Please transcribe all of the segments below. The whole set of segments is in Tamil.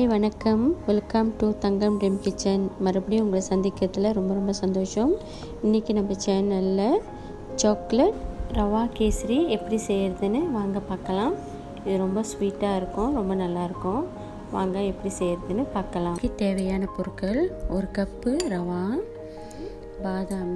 ஹாய் வணக்கம் welcome to Thangam dream kitchen மறுபடியும் உங்களை சந்திக்கிறதுல ரொம்ப ரொம்ப சந்தோஷம் இன்றைக்கி நம்ம சேனலில் சாக்லேட் ரவா கேசரி எப்படி செய்கிறதுன்னு வாங்க பார்க்கலாம் இது ரொம்ப ஸ்வீட்டாக இருக்கும் ரொம்ப நல்லாயிருக்கும் வாங்க எப்படி செய்கிறதுன்னு பார்க்கலாம் இதுக்கு தேவையான பொருட்கள் ஒரு கப்பு ரவா பாதாம்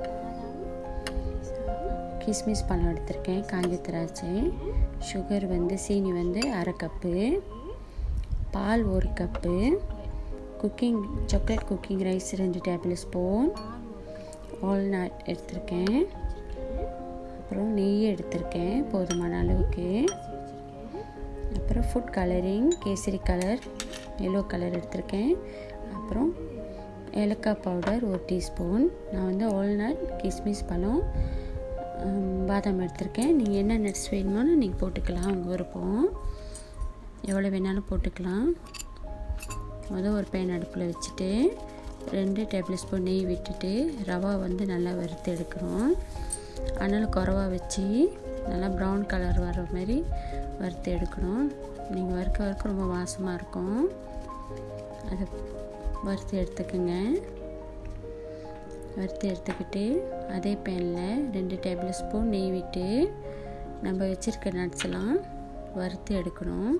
கிஸ்மிஸ் பழம் எடுத்திருக்கேன் காஞ்ச திராட்சை சுகர் வந்து சீனி வந்து அரை கப்பு பால் ஒரு cup cooking chocolate cooking rice ரெண்டு டேபிள் ஸ்பூன் வால்நட் எடுத்திருக்கேன் அப்புறம் நெய் எடுத்திருக்கேன் போதுமான அளவுக்கு அப்புறம் food colouring kesari colour yellow colour எடுத்திருக்கேன் அப்புறம் ஏலக்காய் பவுடர் ஒரு டீஸ்பூன் நான் வந்து வால்நட் கிஸ்மிஸ் பழம் பாதாம் எடுத்திருக்கேன் நீங்கள் என்ன நட்ஸ் வேணுமோன்னு நீங்கள் போட்டுக்கலாம் உங்கள் விருப்பம் எவ்வளோ வேணாலும் போட்டுக்கலாம் முதல் ஒரு பேன் அடுப்பில் வச்சுட்டு ரெண்டு டேபிள் ஸ்பூன் நெய் விட்டுட்டு ரவா வந்து நல்லா வறுத்து எடுக்கிறோம் அதனால் குறவா வச்சு நல்லா ப்ரௌன் கலர் வர மாதிரி வறுத்து எடுக்கணும் நீங்கள் வறுக்க வறுக்க ரொம்ப வாசமாக இருக்கும் அதை வறுத்து எடுத்துக்கோங்க வறுத்து எடுத்துக்கிட்டு அதே பேனில் ரெண்டு டேபிள் ஸ்பூன் நெய் விட்டு நம்ம வச்சுருக்க நட்ஸ் எல்லாம் வறுத்து எடுக்கணும்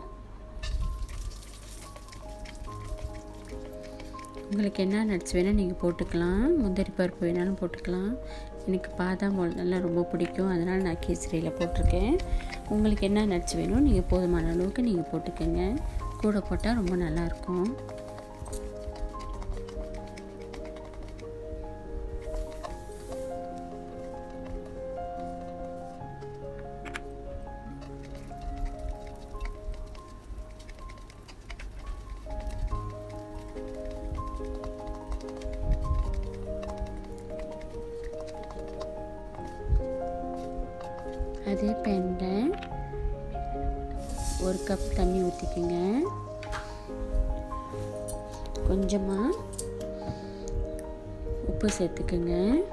உங்களுக்கு என்ன நட்ஸ் வேணால் நீங்கள் போட்டுக்கலாம் முந்திரி பருப்பு வேணாலும் போட்டுக்கலாம் எனக்கு பாதாம் நல்லா ரொம்ப பிடிக்கும் அதனால் நான் கேசரியில் போட்டிருக்கேன் உங்களுக்கு என்ன நட்ஸ் வேணும் நீங்கள் போதுமான அளவுக்கு நீங்கள் போட்டுக்கோங்க கூட போட்டால் ரொம்ப நல்லாயிருக்கும் அதே பேனில் ஒரு கப் தண்ணி ஊற்றிக்கோங்க கொஞ்சமாக உப்பு சேர்த்துக்குங்க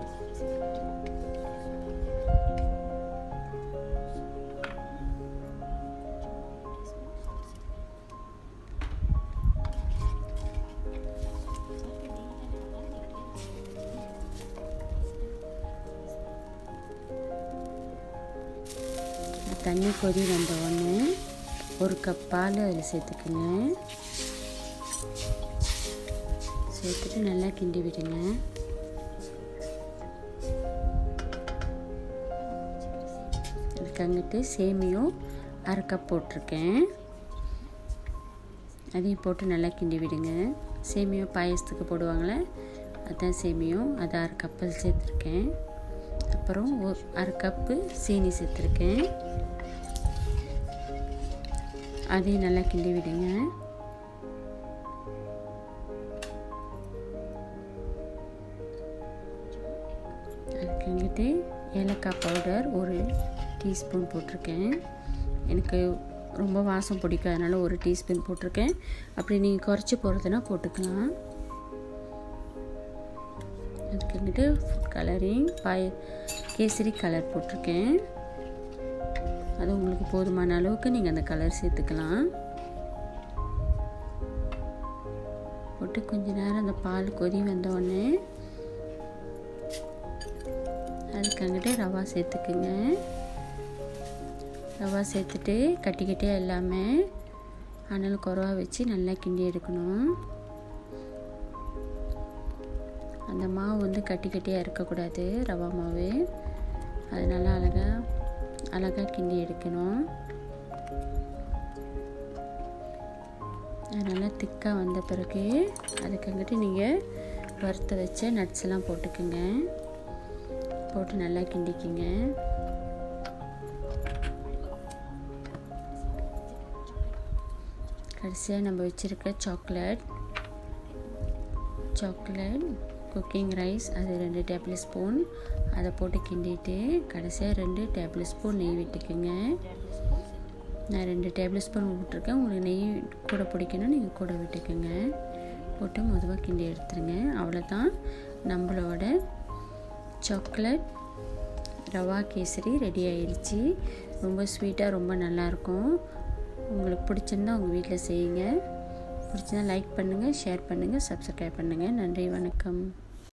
தண்ணி கொதி வந்த உடனே ஒரு கப் பால் அதில் சேர்த்துக்குங்க சேர்த்துட்டு நல்லா கிண்டி விடுங்க அதுக்கு சேமியும் அரை கப் போட்டிருக்கேன் அதையும் போட்டு நல்லா கிண்டி விடுங்க சேமியும் பாயசத்துக்கு போடுவாங்களே அதுதான் சேமியும் அதை அரை கப்பில் சேர்த்துருக்கேன் அப்புறம் ஒரு அரை கப்பு சீனி சேர்த்துருக்கேன் அதையும் நல்லா கிண்டி விடுங்க அதுக்கு வந்துட்டு ஏலக்காய் பவுடர் ஒரு டீஸ்பூன் போட்டிருக்கேன் எனக்கு ரொம்ப வாசம் பிடிக்கும் அதனால் ஒரு டீஸ்பூன் போட்டிருக்கேன் அப்படி நீங்கள் குறைச்சி போகிறதுனா போட்டுக்கலாம் அதுக்கு வந்துட்டு ஃபுட் கலரிங் பாய கேசரி கலர் போட்டிருக்கேன் அது உங்களுக்கு போதுமான அளவுக்கு நீங்கள் அந்த கலர் சேர்த்துக்கலாம் போட்டு கொஞ்ச நேரம் அந்த பால் கொதி வந்தோடனே அதுக்கு அங்கிட்டு ரவா சேர்த்துக்குங்க ரவா சேர்த்துட்டு கட்டிக்கிட்டே எல்லாமே அனல் குறவா வச்சு நல்லா கிண்டி எடுக்கணும் அந்த மாவு வந்து கட்டி கட்டியாக இருக்கக்கூடாது ரவா மாவு அதனால அழகாக அழகாக கிண்டி எடுக்கணும் நல்லா திக்காக வந்த பிறகு அதுக்கங்கிட்டு நீங்கள் வறுத்து வச்ச நட்ஸ் எல்லாம் போட்டுக்குங்க போட்டு நல்லா கிண்டிக்கிங்க கடைசியாக நம்ம வச்சுருக்க சாக்லேட் சாக்லேட் குக்கிங் ரைஸ் அது ரெண்டு டேபிள் ஸ்பூன் அதை போட்டு கிண்டிட்டு கடைசியாக ரெண்டு டேபிள் ஸ்பூன் நெய் விட்டுக்குங்க நான் ரெண்டு டேபிள் ஸ்பூன் விட்டுருக்கேன் உங்களுக்கு நெய் கூட பிடிக்கணும் நீங்கள் கூட விட்டுக்குங்க போட்டு மொதவாக கிண்டி எடுத்துருங்க அவ்வளோதான் நம்மளோட சாக்லேட் ரவா கேசரி ரெடி ஆயிடுச்சு ரொம்ப ஸ்வீட்டாக ரொம்ப நல்லாயிருக்கும் உங்களுக்கு பிடிச்சிருந்தா உங்கள் வீட்டில் செய்யுங்க பிடிச்சதா லைக் பண்ணுங்கள் ஷேர் பண்ணுங்கள் சப்ஸ்கிரைப் பண்ணுங்கள் நன்றி வணக்கம்